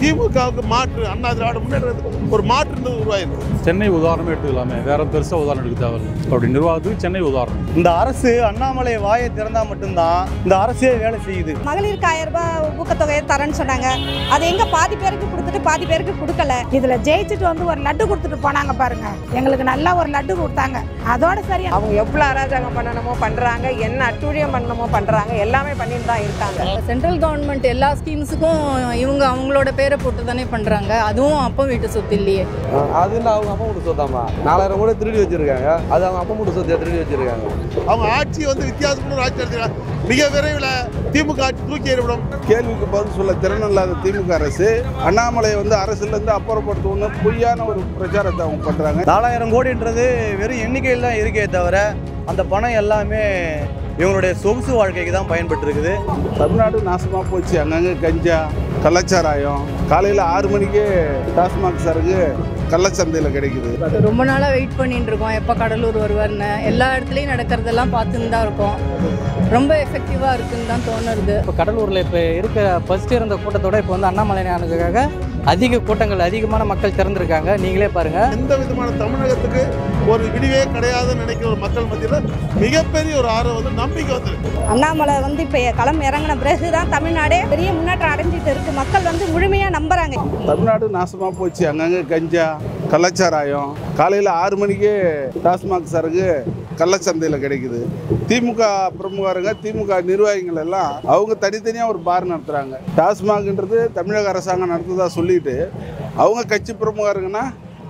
திமுகவுக்கு மாற்று அண்ணா திராவிட முன்னேற்றத்துக்கு ஒரு மாற்று உருவாயிருக்கு சென்னை உதாரணமே எடுத்துக்கலாமே வேற பெருசாக உதாரணம் எடுக்க தேவையில்லை அப்படி நிர்வாகத்துக்கு சென்னை உதாரணம் இந்த அரசு அண்ணாமலை வாயை திறந்தா மட்டும்தான் இந்த அரசே வேலை செய்யுது மகளிருக்கு ஆயிரம் ரூபாய் ஊக்கத்தொகையை தரேன்னு சொன்னாங்க அது எங்க பாதி பேருக்கு கொடுத்துட்டு பாதி பேருக்கு கொடுக்கல இதுல ஜெயிச்சுட்டு வந்து ஒரு லட்டு கொடுத்துட்டு போனாங்க பாருங்க எங்களுக்கு நல்லா ஒரு லட்டு கொடுத்தாங்க அதோட சரி அவங்க எவ்வளோ அராஜகம் பண்ணணுமோ பண்ணுறாங்க என்ன அட்டூழியம் பண்ணணுமோ பண்ணுறாங்க எல்லாமே பண்ணிட்டு தான் இருக்காங்க சென்ட்ரல் கவர்மெண்ட் எல்லா ஸ்கீம்ஸுக்கும் இவங்க அவங்களோட பேரை போட்டு தானே பண்ணுறாங்க அதுவும் அப்போ வீட்டு சொத்து இல்லையே அது இல்லை அவங்க அப்பா மட்டும் சொத்தாமா நாலாயிரம் கூட திருடி வச்சிருக்காங்க அது அவங்க அப்பா மட்டும் சொத்தை திருடி வச்சிருக்காங்க அவங்க ஆட்சி வந்து வித்தியாசமான ஒரு ஆட்சி நடத்துகிறாங்க மிக விரைவில் திமுக ஆட்சி தூக்கி எறிவிடும் கேள்விக்கு பதில் சொல்ல திறன் இல்லாத திமுக அரசு அண்ணாமலை வந்து அரசுலேருந்து அப்புறப்படுத்தணும்னு பொய்யான ஒரு பிரச்சாரத்தை அவங்க பண்ணுறாங்க நாலாயிரம் கோடின்றது வெறும் எண்ணிக்கையில் தான் இருக்கே தவிர அந்த பணம் எல்லாமே இவங்களுடைய சொகுசு வாழ்க்கைக்கு தான் பயன்பட்டு இருக்குது தமிழ்நாடு நாசமாக போச்சு அங்கங்கே கஞ்சா கள்ளச்சாராயம் காலையில் ஆறு மணிக்கே டாஸ்மாக் சரக்கு கள்ளச்சந்தையில் கிடைக்குது ரொம்ப நாளாக வெயிட் பண்ணிட்டு இருக்கோம் எப்போ கடலூர் வருவார்னு எல்லா இடத்துலையும் நடக்கிறதெல்லாம் பார்த்துன்னு தான் இருக்கோம் ரொம்ப எஃபெக்டிவாக இருக்குன்னு தான் தோணுது இப்போ கடலூரில் இப்போ இருக்கிற ஃபர்ஸ்ட் இருந்த கூட்டத்தோட இப்போ வந்து அண்ணாமலை ஞானுக்காக அதிக கூட்டங்கள் அதிகமான மக்கள் திறந்திருக்காங்க நீங்களே பாருங்கள் எந்த விதமான தமிழகத்துக்கு ஒரு விடிவே கிடையாதுன்னு நினைக்கிற ஒரு மக்கள் மத்தியில் மிகப்பெரிய ஒரு ஆர்வம் வந்து நம்பிக்கை வந்துருக்கு அண்ணாமலை வந்து இப்போ களம் இறங்கின பிறகு தான் தமிழ்நாடே பெரிய முன்னேற்றம் அடைஞ்சிட்டு இருக்கு மக்கள் வந்து முழுமையா நம்புறாங்க தமிழ்நாடு நாசமாக போச்சு அங்கங்கே கஞ்சா கள்ளச்சாராயம் காலையில் ஆறு மணிக்கே டாஸ்மாக் சரக்கு கள்ளச்சந்தையில் கிடைக்குது திமுக பிரமுகருங்க திமுக நிர்வாகிகள் எல்லாம் அவங்க தனித்தனியாக ஒரு பார் நடத்துகிறாங்க டாஸ்மாக்ன்றது தமிழக அரசாங்கம் நடத்துதா சொல்லிட்டு அவங்க கட்சி பிரமுகருங்கன்னா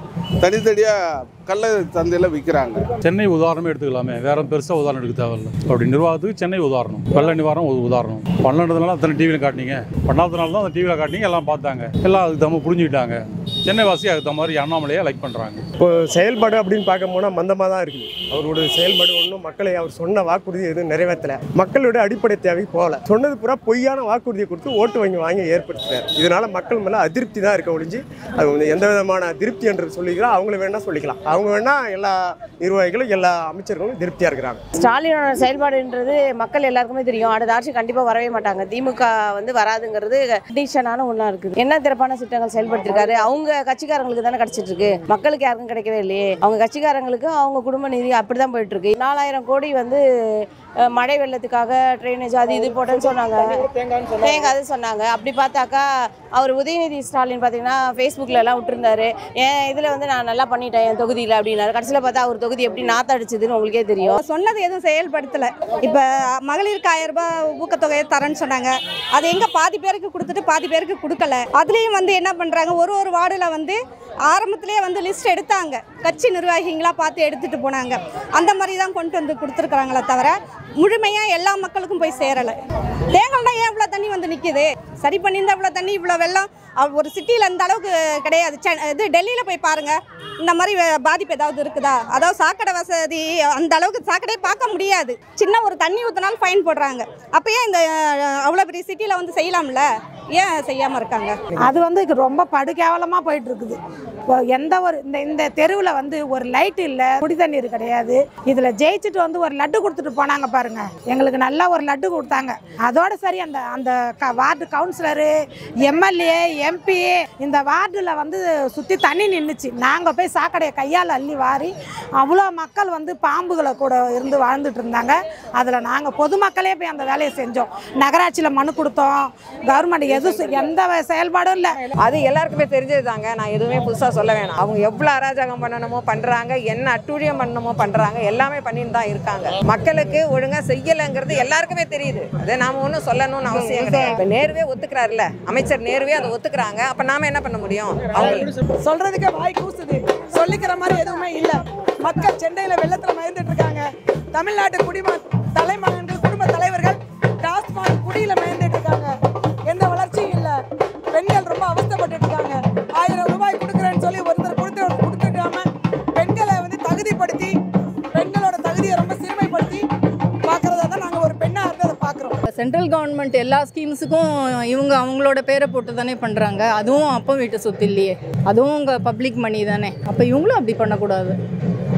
தனித்தனியாக கள்ள சந்தையில் விற்கிறாங்க சென்னை உதாரணமே எடுத்துக்கலாமே வேற பெருசாக உதாரணம் எடுக்க தேவையில்லை அப்படி நிர்வாகத்துக்கு சென்னை உதாரணம் வெள்ள நிவாரணம் ஒரு உதாரணம் பண்ணதுனால அத்தனை டிவியில் காட்டினீங்க பண்ணாததுனால தான் அந்த டிவியில் காட்டினீங்க எல்லாம் பார்த்தாங்க எல்லாம் அதுக்கு தகுந்த புரிஞ்சுக்கிட்டாங்க சென்னை வாசி அதுக்கு தகுந்த மாதிரி அண்ணாமலையை லைக் பண்ணுறாங்க இப்போ செயல்பாடு அப்படின்னு பார்க்க போனால் மந்தமாக தான் இருக்குது அவரோட செயல்பாடு ஒன்றும் மக்களை அவர் சொன்ன வாக்குறுதி எதுவும் நிறைவேற்றல மக்களோட அடிப்படை தேவை போகல சொன்னது பூரா பொய்யான வாக்குறுதியை கொடுத்து ஓட்டு வங்கி வாங்கி ஏற்படுத்துறாரு இதனால மக்கள் மேலே அதிருப்தி தான் இருக்க ஒழிஞ்சு அது வந்து எந்த விதமான திருப்தி என்று சொல்லிக்கலாம் அவங்கள வேணா சொல்லிக்கலாம் அவங்க வேணா எல்லா நிர்வாகிகளும் எல்லா அமைச்சர்களும் திருப்தியாக இருக்கிறாங்க ஸ்டாலினோட செயல்பாடுன்றது மக்கள் எல்லாருக்குமே தெரியும் அடுத்த ஆட்சி கண்டிப்பாக வரவே மாட்டாங்க திமுக வந்து வராதுங்கிறது கண்டிஷனான ஒன்றா இருக்குது என்ன சிறப்பான திட்டங்கள் செயல்படுத்திருக்காரு அவங்க கட்சிக்காரங்களுக்கு தானே கிடைச்சிட்டு இருக்கு மக்களுக்கு யாருக்கும் கிடைக்கவே இல்லையே அவங்க கட்சிக்காரங்களுக்கு அவங்க குடும்ப நிதி அப்படி தான் போயிட்டு இருக்கு நாலாயிரம் கோடி வந்து அஹ், மழை வெள்ளத்துக்காக ட்ரைனேஜ் அது இது போட்டேன்னு சொன்னாங்க தேங்காது சொன்னாங்க அப்படி பார்த்தாக்கா அவர் உதயநிதி ஸ்டாலின் பார்த்தீங்கன்னா ஃபேஸ்புக்கில் எல்லாம் விட்டுருந்தாரு என் இதில் வந்து நான் நல்லா பண்ணிட்டேன் என் தொகுதியில் அப்படின்னாரு கடைசியில் பார்த்தா அவர் தொகுதி எப்படி நாத்த அடிச்சதுன்னு உங்களுக்கே தெரியும் சொன்னது எதுவும் செயல்படுத்தல இப்போ மகளிருக்கு ஆயிரம் ரூபாய் ஊக்கத்தொகையை தரேன்னு சொன்னாங்க அது எங்க பாதி பேருக்கு கொடுத்துட்டு பாதி பேருக்கு கொடுக்கல அதுலேயும் வந்து என்ன பண்றாங்க ஒரு ஒரு வார்டில் வந்து ஆரம்பத்திலேயே வந்து லிஸ்ட் எடுத்தாங்க கட்சி நிர்வாகிங்களா பார்த்து எடுத்துட்டு போனாங்க அந்த மாதிரி தான் கொண்டு வந்து கொடுத்துருக்குறாங்களே தவிர முழுமையாக எல்லா மக்களுக்கும் போய் சேரலை தேங்கல்னா ஏன் இவ்வளோ தண்ணி வந்து நிற்கிது சரி பண்ணியிருந்தா இவ்வளோ தண்ணி இவ்வளோ வெள்ளம் அவ் ஒரு சிட்டியில் இந்த அளவுக்கு கிடையாது சென் இது டெல்லியில் போய் பாருங்க இந்த மாதிரி வே- பாதிப்பு ஏதாவது இருக்குதா அதாவது சாக்கடை வசதி அந்த அளவுக்கு சாக்கடையே பார்க்க முடியாது சின்ன ஒரு தண்ணி ஊற்றினாலும் ஃபைன் போடுறாங்க அப்போ ஏன் இந்த அவ்வளோ பெரிய சிட்டியில் வந்து செய்யலாம்ல ஏன் செய்யாமல் இருக்காங்க அது வந்து இது ரொம்ப படுகேவலமாக போயிட்டு இருக்குது இப்போ எந்த ஒரு இந்த இந்த தெருவில் வந்து ஒரு லைட் இல்லை குடி தண்ணீர் கிடையாது இதில் ஜெயிச்சுட்டு வந்து ஒரு லட்டு கொடுத்துட்டு போனாங்க பாருங்க எங்களுக்கு நல்லா ஒரு லட்டு கொடுத்தாங்க அதோட சரி அந்த அந்த க வார்டு கவுன்சிலரு எம்எல்ஏ எம்பி இந்த வார்டில் வந்து சுற்றி தண்ணி நின்றுச்சு நாங்கள் போய் சாக்கடையை கையால் அள்ளி வாரி அவ்வளோ மக்கள் வந்து பாம்புகளை கூட இருந்து வாழ்ந்துட்டு இருந்தாங்க அதில் நாங்கள் பொதுமக்களே போய் அந்த வேலையை செஞ்சோம் நகராட்சியில் மனு கொடுத்தோம் கவர்மெண்ட் எதுவும் செ- எந்த வ- செயல்பாடும் இல்லை அது எல்லாருக்குமே தெரிஞ்சது தாங்க நான் எதுவுமே புதுசாக சொல்ல வேணாம் அவங்க எவ்வளோ அராஜகம் பண்ணணுமோ பண்ணுறாங்க என்ன அட்டூழியம் பண்ணணுமோ பண்ணுறாங்க எல்லாமே பண்ணிட்டு தான் இருக்காங்க மக்களுக்கு ஒழுங்காக செய்யலைங்கிறது எல்லாருக்குமே தெரியுது அதை நாம ஒன்றும் சொல்லணும்னு அவசியம் கிடையாது இப்போ நேருவே ஒத்துக்கிறாருல்ல அமைச்சர் நேருவே அதை ஒத்துக்கிறாங்க அப்போ நாம என்ன பண்ண முடியும் அவங்க சொல்றதுக்கே வாய் கூசுது சொல்லிக்கிற மாதிரி எதுவுமே இல்லை மக்கள் சென்னையில் வெள்ளத்தில் மயந்துட்டு இருக்காங்க தமிழ்நாட்டு குடிம தலைமகன்கள் குடும்ப தலைவர்கள் டாஸ்மாக் குடியில மயந்துட்டு இருக்காங்க எந்த வளர்ச்சியும் இல்லை பெண்கள் ரொம்ப அவஸ்தைப்பட்டு இருக்காங்க ஆயிரம் ரூபாய் கொடுக்குறேன்னு சொல்லி ஒருத்தர் கொடுத்து கொடுத்துக்காம பெண்களை வந்து தகுதிப்படுத்தி பெண்களோட தகுதியை ரொம்ப சிறுமைப்படுத்தி பார்க்கறதா தான் நாங்கள் ஒரு பெண்ணாக இருந்து அதை பார்க்குறோம் சென்ட்ரல் கவர்மெண்ட் எல்லா ஸ்கீம்ஸுக்கும் இவங்க அவங்களோட பேரை போட்டு தானே பண்ணுறாங்க அதுவும் அப்போ வீட்டு சொத்து இல்லையே அதுவும் உங்கள் பப்ளிக் மணி தானே அப்போ இவங்களும் அப்படி பண்ணக்கூடாது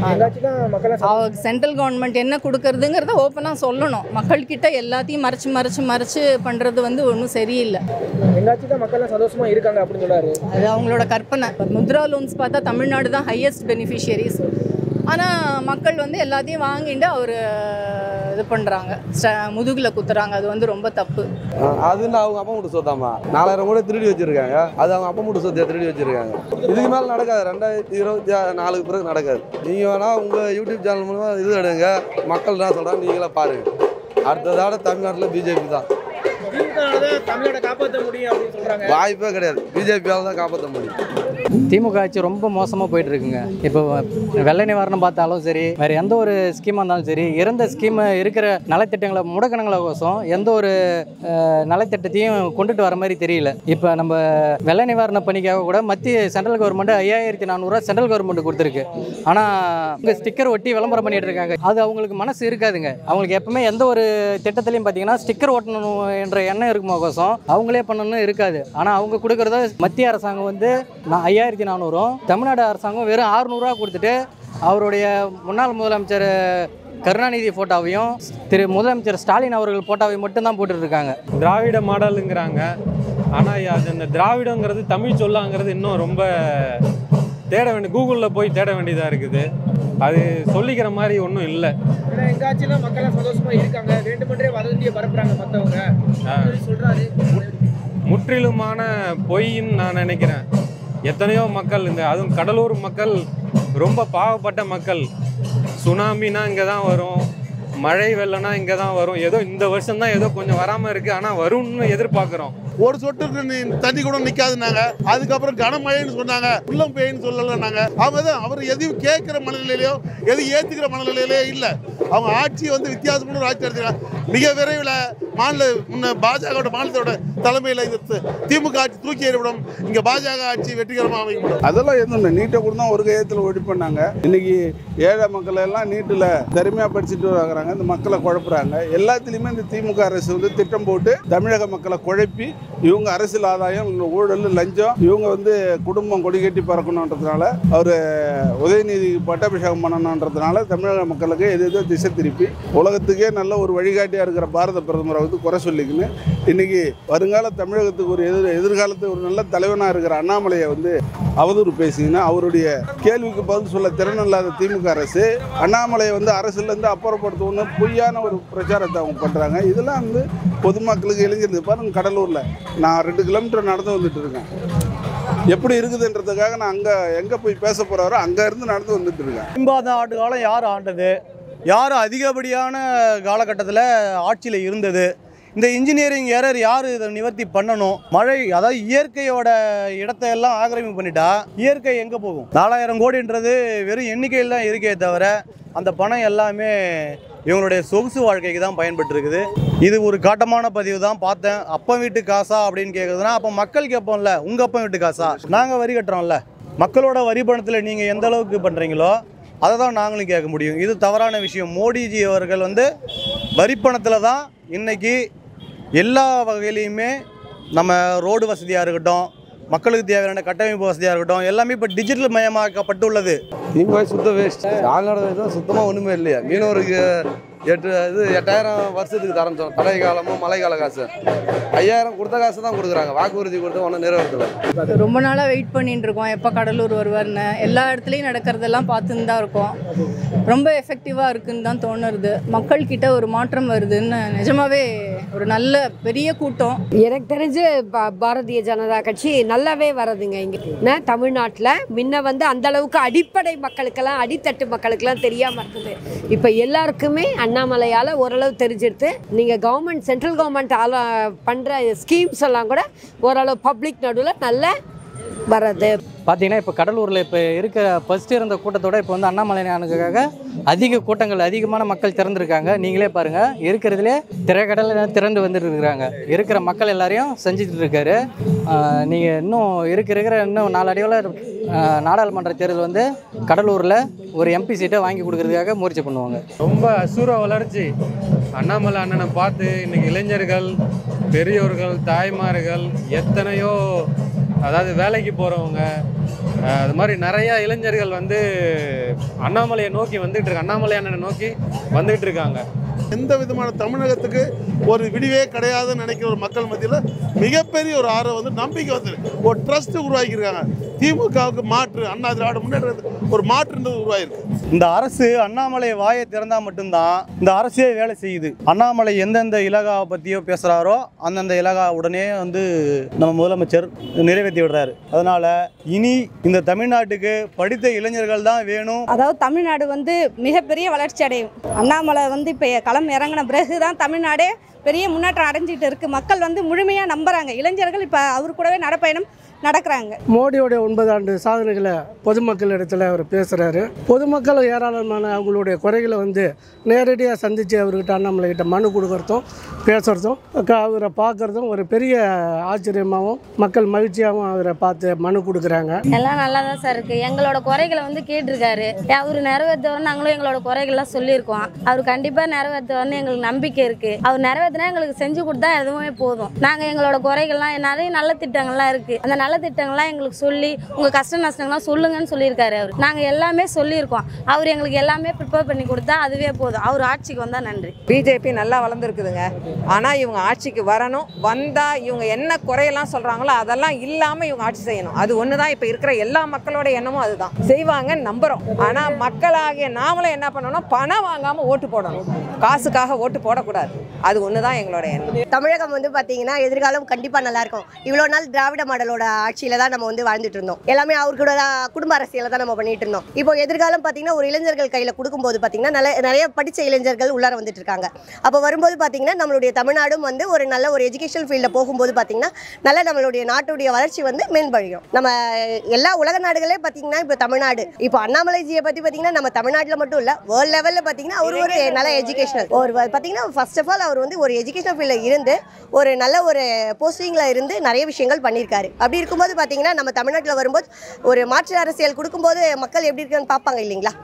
எங்காச்சும் தான் மக்கள் அவ சென்ட்ரல் கவர்மெண்ட் என்ன கொடுக்கறதுங்கிறத ஓப்பனாக சொல்லணும் மக்கள்கிட்ட எல்லாத்தையும் மறைச்சு மறைச்சு மறைச்சு பண்ணுறது வந்து ஒன்றும் சரியில்லை எங்காச்சும் தான் மக்கள் சந்தோஷமா இருக்காங்க அப்படின்னு சொல்றாரு அது அவங்களோட கற்பனை முத்ரா லோன்ஸ் பார்த்தா தமிழ்நாடு தான் ஹையஸ்ட் பெனிஃபிஷியரிஸ் ஆனால் மக்கள் வந்து எல்லாத்தையும் வாங்கிட்டு அவர் இது பண்ணுறாங்க முதுகில் குத்துறாங்க அது வந்து ரொம்ப தப்பு அது நான் அவங்க அப்பா மட்டும் சொத்தாமா நாலாயிரம் கூட திருடி வச்சிருக்காங்க அது அவங்க அப்பா மட்டும் சொத்தியா திருடி வச்சிருக்காங்க இதுக்கு மேலே நடக்காது ரெண்டாயிரத்தி இருபத்தி நாலுக்கு பிறகு நடக்காது நீங்கள் வேணா உங்கள் யூடியூப் சேனல் மூலமாக இது எடுங்க மக்கள் என்ன சொல்கிறாங்க நீங்களே பாருங்க அடுத்ததோட தமிழ்நாட்டில் பிஜேபி தான் திமுக தமிழ்நாட்டை காப்பாற்ற முடியும் அப்படின்னு சொல்றாங்க வாய்ப்பே கிடையாது பிஜேபியால் தான் காப்பாற்ற முடியும் திமுக ஆட்சி ரொம்ப மோசமாக போயிட்டு இருக்குங்க இப்போ வெள்ளை நிவாரணம் பார்த்தாலும் சரி வேறு எந்த ஒரு ஸ்கீமாக இருந்தாலும் சரி இருந்த ஸ்கீம் இருக்கிற நலத்திட்டங்களை முடக்கணுங்கள கோசம் எந்த ஒரு அஹ், நலத்திட்டத்தையும் கொண்டுட்டு வர மாதிரி தெரியல இப்போ நம்ம வெள்ள நிவாரண பணிக்காக கூட மத்திய சென்ட்ரல் கவர்மெண்ட் ஐயாயிரத்தி நானூறுரூவா சென்ட்ரல் கவர்மெண்ட் கொடுத்துருக்கு ஆனால் இங்கே ஸ்டிக்கர் ஒட்டி விளம்பரம் பண்ணிட்டு இருக்காங்க அது அவங்களுக்கு மனசு இருக்காதுங்க அவங்களுக்கு எப்பவுமே எந்த ஒரு திட்டத்துலையும் பார்த்தீங்கன்னா ஸ்டிக்கர் ஒட்டணும் என்ற எண்ணம் இருக்குமா கோசம் அவங்களே பண்ணணும்னு இருக்காது ஆனால் அவங்க கொடுக்குறத மத்திய அரசாங்கம் வந்து நான் ஐயாயிரத்தி நானூறும் தமிழ்நாடு அரசாங்கம் வெறும் ஆறுநூறுவா கொடுத்துட்டு அவருடைய முன்னாள் முதலமைச்சர் கருணாநிதி ஃபோட்டோவையும் திரு முதலமைச்சர் ஸ்டாலின் அவர்கள் ஃபோட்டோவையும் மட்டும்தான் போட்டுட்டு இருக்காங்க திராவிட மாடலுங்கிறாங்க ஆனால் அது அந்த திராவிடங்கிறது தமிழ் சொல்லாங்கிறது இன்னும் ரொம்ப தேட வேண்டிய கூகுளில் போய் தேட வேண்டியதாக இருக்குது அது சொல்லிக்கிற மாதிரி ஒன்றும் இல்லை ஏன்னா எங்காச்சும் தான் மக்கள் சந்தோஷமா இருக்காங்க வேண்டுமென்றே வதந்தியை பரப்புறாங்க மத்தவங்க ஆ. சொல்றாரு முற்றிலுமான பொய்ன்னு நான் நினைக்கிறேன் எத்தனையோ மக்கள் இந்த அதுவும் கடலூர் மக்கள் ரொம்ப பாவப்பட்ட மக்கள் சுனாமினா இங்கே தான் வரும் மழை வெள்ளம்னா இங்கே தான் வரும் ஏதோ இந்த வருஷம் தான் ஏதோ கொஞ்சம் வராமல் இருக்குது ஆனால் வரும்னு எதிர்பார்க்குறோம் ஒரு சொட்டுக்கு நீ- தண்ணி கூட நிக்காதுனாங்க அதுக்கப்புறம் கனமழைன்னு சொன்னாங்க உள்ளம் பெய்ன்னு சொல்லலைன்னாங்க அவங்க தான் அவர் எதையும் கேட்கிற மனநிலையிலையோ எதையும் ஏத்துக்கிற மனநிலையிலையோ இல்லை அவங்க ஆட்சி வந்து வித்தியாசமான ஒரு ஆட்சி நடத்துறாங்க மிக விரைவில் மாநில முன்ன பாஜக மாநிலத்தோட தலைமையில் இந்த தி- திமுக ஆட்சி தூக்கி எறிவிடும் இங்க பாஜக ஆட்சி வெற்றிகரமாக அமைக்கப்படும் அதெல்லாம் எதுவும் இல்லை நீட்டை கூட தான் ஒரு கையத்தில் ஒழி பண்ணாங்க இன்னைக்கு ஏழை மக்கள் எல்லாம் நீட்டில் திறமையாக படிச்சுட்டு வராங்க இந்த மக்களை குழப்புறாங்க எல்லாத்துலேயுமே இந்த திமுக அரசு வந்து திட்டம் போட்டு தமிழக மக்களை குழப்பி இவங்க அரசியல் ஆதாயம் இவங்க ஊழல் லஞ்சம் இவங்க வந்து குடும்பம் கொடி கட்டி பறக்கணுன்றதுனால அவர் உதயநிதி பட்டாபிஷேகம் பண்ணணுன்றதுனால தமிழக மக்களுக்கு எது எதோ திசை திருப்பி உலகத்துக்கே நல்ல ஒரு வழிகாட்டியாக இருக்கிற பாரத பிரதமரை வந்து குறை சொல்லிக்கின்னு இன்னைக்கு வருங்கால தமிழகத்துக்கு ஒரு எதிர் எதிர்காலத்துக்கு ஒரு நல்ல தலைவனாக இருக்கிற அண்ணாமலையை வந்து அவதூறு பேசிங்கன்னா அவருடைய கேள்விக்கு பதில் சொல்ல திறன் இல்லாத திமுக அரசு அண்ணாமலையை வந்து அரசுலேருந்து அப்புறப்படுத்தணும்னு பொய்யான ஒரு பிரச்சாரத்தை அவங்க பண்ணுறாங்க இதெல்லாம் வந்து பொதுமக்களுக்கு இளைஞர்கள் பாருங்க கடலூரில் நான் ரெண்டு கிலோமீட்டர் நடந்து வந்துட்டு இருக்கேன் எப்படி இருக்குதுன்றதுக்காக நான் அங்கே எங்கே போய் பேச போகிறாரோ அங்கே இருந்து நடந்து வந்துட்டு இருக்கேன் ஐம்பது ஆண்டு காலம் யார் ஆண்டது யார் அதிகப்படியான காலகட்டத்தில் ஆட்சியில் இருந்தது இந்த இன்ஜினியரிங் எரர் யார் இதை நிவர்த்தி பண்ணணும் மழை அதாவது இயற்கையோட இடத்தை எல்லாம் ஆக்கிரமிப்பு பண்ணிட்டா இயற்கை எங்கே போகும் நாலாயிரம் கோடின்றது வெறும் எண்ணிக்கையில் தான் இருக்கே தவிர அந்த பணம் எல்லாமே இவங்களுடைய சொகுசு வாழ்க்கைக்கு தான் பயன்பட்டு இருக்குது இது ஒரு காட்டமான பதிவு தான் பார்த்தேன் அப்பன் வீட்டு காசா அப்படின்னு கேட்குறதுனா அப்போ மக்கள் கேட்போம்ல உங்கள் அப்பன் வீட்டு காசா நாங்கள் வரி கட்டுறோம்ல மக்களோட வரி பணத்தில் நீங்கள் எந்த அளவுக்கு பண்ணுறீங்களோ அதை தான் நாங்களும் கேட்க முடியும் இது தவறான விஷயம் மோடிஜி அவர்கள் வந்து வரிப்பணத்தில் தான் இன்னைக்கு எல்லா வகையிலையுமே நம்ம ரோடு வசதியாக இருக்கட்டும் மக்களுக்கு தேவையான கட்டமைப்பு வசதியாக இருக்கட்டும் எல்லாமே இப்போ டிஜிட்டல் மயமாக்கப்பட்டுள்ளது திமுக சுத்த வேஸ்ட் ஆளுநர் தான் சுத்தமாக ஒன்றுமே இல்லையா மீனவருக்கு எட்டு இது எட்டாயிரம் வருஷத்துக்கு தரேன்னு சொன்னோம் தடை காலமும் மழை கால காசு ஐயாயிரம் கொடுத்த காசு தான் கொடுக்குறாங்க வாக்குறுதி கொடுத்து ஒன்றும் நிறைவேற்றல ரொம்ப நாளாக வெயிட் பண்ணிட்டு இருக்கோம் எப்போ கடலூர் வருவார்னு எல்லா இடத்துலையும் நடக்கிறதெல்லாம் பார்த்துன்னு தான் இருக்கோம் ரொம்ப எஃபெக்டிவாக இருக்குன்னு தான் தோணுறது மக்கள்கிட்ட ஒரு மாற்றம் வருதுன்னு நிஜமாவே ஒரு நல்ல பெரிய கூட்டம் எனக்கு தெரிஞ்சு பா- பாரதிய ஜனதா கட்சி நல்லாவே வருதுங்க இங்கே தமிழ்நாட்டில் முன்ன வந்து அந்த அளவுக்கு அடிப்படை மக்களுக்கெல்லாம் அடித்தட்டு மக்களுக்கெல்லாம் தெரியாமல் இருக்குது இப்போ எல்லாருக்குமே அண்ணாமலையால் ஓரளவு தெரிஞ்சிருது நீங்கள் கவர்மெண்ட் சென்ட்ரல் கவர்மெண்ட் ஆல பண்ணுற ஸ்கீம்ஸ் எல்லாம் கூட ஓரளவு பப்ளிக் நடுவில் நல்ல வர்றது பார்த்தீங்கன்னா இப்போ கடலூரில் இப்போ இருக்க ஃபர்ஸ்ட் இருந்த கூட்டத்தோட இப்போ வந்து அண்ணாமலையானுக்காக அதிக கூட்டங்கள் அதிகமான மக்கள் திறந்துருக்காங்க நீங்களே பாருங்கள் இருக்கிறதுலே திரைக்கடல திறந்து வந்துட்டு இருக்கிறாங்க இருக்கிற மக்கள் எல்லாரையும் செஞ்சுட்டு இருக்காரு நீங்கள் இன்னும் இருக்க இருக்கிற இன்னும் நாலடிவில் நாடாளுமன்ற தேர்தல் வந்து கடலூரில் ஒரு எம்பி சீட்டை வாங்கி கொடுக்கறதுக்காக முயற்சி பண்ணுவாங்க ரொம்ப அசுர வளர்ச்சி அண்ணாமலை அண்ணனை பார்த்து இன்னைக்கு இளைஞர்கள் பெரியோர்கள் தாய்மார்கள் எத்தனையோ அதாவது வேலைக்கு போகிறவங்க அது மாதிரி நிறைய இளைஞர்கள் வந்து அண்ணாமலையை நோக்கி வந்துட்டு இருக்காங்க அண்ணாமலை அண்ணனை நோக்கி வந்துட்டு இருக்காங்க எந்த விதமான தமிழகத்துக்கு ஒரு விடிவே கிடையாதுன்னு நினைக்கிற ஒரு மக்கள் மத்தியில் மிகப்பெரிய ஒரு ஆர்வம் வந்து நம்பிக்கை வந்து ஒரு ட்ரஸ்ட் உருவாக்கியிருக்காங்க திமுகவுக்கு மாற்று அண்ணா திராவிட முன்னேற்றத்துக்கு ஒரு மாற்றுன்றது உருவாயிருக்கு இந்த அரசு அண்ணாமலை வாயை திறந்தா மட்டும்தான் இந்த அரசே வேலை செய்யுது அண்ணாமலை எந்தெந்த இலகாவை பற்றியோ பேசுகிறாரோ அந்தந்த இலகா உடனே வந்து நம்ம முதலமைச்சர் நிறைவேற்றி விடுறாரு அதனால இனி இந்த தமிழ்நாட்டுக்கு படித்த இளைஞர்கள் தான் வேணும் அதாவது தமிழ்நாடு வந்து மிகப்பெரிய வளர்ச்சி அடையும் அண்ணாமலை வந்து இப்போ களம் இறங்கின பிறகு தான் தமிழ்நாடே பெரிய முன்னேற்றம் அடைஞ்சிட்டு இருக்கு மக்கள் வந்து முழுமையாக நம்புறாங்க இளைஞர்கள் இப்போ அவர் கூடவே நடப்பயணம் நடக்கிறாங்க மோடியோடைய ஒன்பது ஆண்டு சாதனைகளை பொதுமக்கள் இடத்துல அவர் பேசுகிறாரு பொதுமக்கள் ஏராளமான அவங்களுடைய குறைகளை வந்து நேரடியாக சந்தித்து அவர்கிட்ட அண்ணாமலை கிட்ட மனு கொடுக்கறதும் பேசுகிறதும் க- அவரை பார்க்குறதும் ஒரு பெரிய ஆச்சரியமாகவும் மக்கள் மகிழ்ச்சியாகவும் அவரை பார்த்து மனு கொடுக்குறாங்க எல்லாம் நல்லா தான் சார் இருக்கு எங்களோட குறைகளை வந்து கேட்டிருக்காரு அவர் நிறைவேற்றுவார் நாங்களும் எங்களோட குறைகள்லாம் சொல்லியிருக்கோம் அவர் கண்டிப்பாக நிறைவேற்றுவார்னு எங்களுக்கு நம்பிக்கை இருக்கு அவர் நிறைவேற்றினா எங்களுக்கு செஞ்சு கொடுத்தா எதுவுமே போதும் நாங்கள் எங்களோட குறைகள்லாம் நிறைய நல்ல திட்டங்கள்லாம் இருக்கு அந்த நல்ல திட்டங்கள்லாம் எங்களுக்கு சொல்லி உங்க கஷ்ட நஷ்டங்கள்லாம் சொல்லுங்கன்னு சொல்லியிருக்காரு அவர் நாங்கள் எல்லாமே சொல்லியிருக்கோம் அவர் எங்களுக்கு எல்லாமே ப்ரிப்பேர் பண்ணி கொடுத்தா அதுவே போதும் அவர் ஆட்சிக்கு வந்தால் நன்றி பிஜேபி நல்லா வளர்ந்துருக்குதுங்க ஆனால் இவங்க ஆட்சிக்கு வரணும் வந்தால் இவங்க என்ன குறையெல்லாம் சொல்கிறாங்களோ அதெல்லாம் இல்லாமல் இவங்க ஆட்சி செய்யணும் அது ஒன்று தான் இப்போ இருக்கிற எல்லா மக்களோட எண்ணமும் அதுதான் செய்வாங்கன்னு நம்புகிறோம் ஆனால் மக்களாகிய நாமளும் என்ன பண்ணணும் பணம் வாங்காமல் ஓட்டு போடணும் காசுக்காக ஓட்டு போடக்கூடாது அது ஒன்று தான் எங்களோட எண்ணம் தமிழகம் வந்து பார்த்தீங்கன்னா எதிர்காலம் கண்டிப்பாக நல்லா இருக்கும் இவ்வளோ நாள் திராவிட மாடலோட ஆட்சியில தான் நம்ம வந்து வாழ்ந்துட்டு இருந்தோம் எல்லாமே அவர்களோட குடும்ப அரசியலை தான் நம்ம பண்ணிட்டு இருந்தோம் இப்போ எதிர்காலம் பார்த்தீங்கன்னா ஒரு இளைஞர்கள் கையில் கொடுக்கும்போது பார்த்தீங்கன்னா நல்ல நிறைய படித்த இளைஞர்கள் உள்ளார வந்துட்டு இருக்காங்க அப்போ வரும்போது பார்த்தீங்கன்னா நம்மளுடைய தமிழ்நாடும் வந்து ஒரு நல்ல ஒரு எஜுகேஷன் ஃபீல்டில் போகும்போது பார்த்தீங்கன்னா நல்ல நம்மளுடைய நாட்டுடைய வளர்ச்சி வந்து மேம்பழியும் நம்ம எல்லா உலக நாடுகளே பார்த்தீங்கன்னா இப்போ தமிழ்நாடு இப்போ அண்ணாமலைஜியை பற்றி பார்த்தீங்கன்னா நம்ம தமிழ்நாட்டில் மட்டும் இல்லை வேர்ல்ட் லெவலில் பார்த்தீங்கன்னா அவர் ஒரு நல்ல எஜுகேஷனல் ஒரு பார்த்தீங்கன்னா ஃபர்ஸ்ட் ஆஃப் ஆல் அவர் வந்து ஒரு எஜுகேஷன் ஃபீல்டில் இருந்து ஒரு நல்ல ஒரு போஸ்டிங்கில் இருந்து நிறைய விஷயங்கள் பண்ணியிருக்காரு அப்படி இருக்கும்போது பார்த்தீங்கன்னா நம்ம தமிழ்நாட்டில் வரும்போது ஒரு மாற்று அரசியல் கொடுக்கும்போது மக்கள் எப்படி இருக்குன்னு பார்ப்பாங்க இல்லைங்களா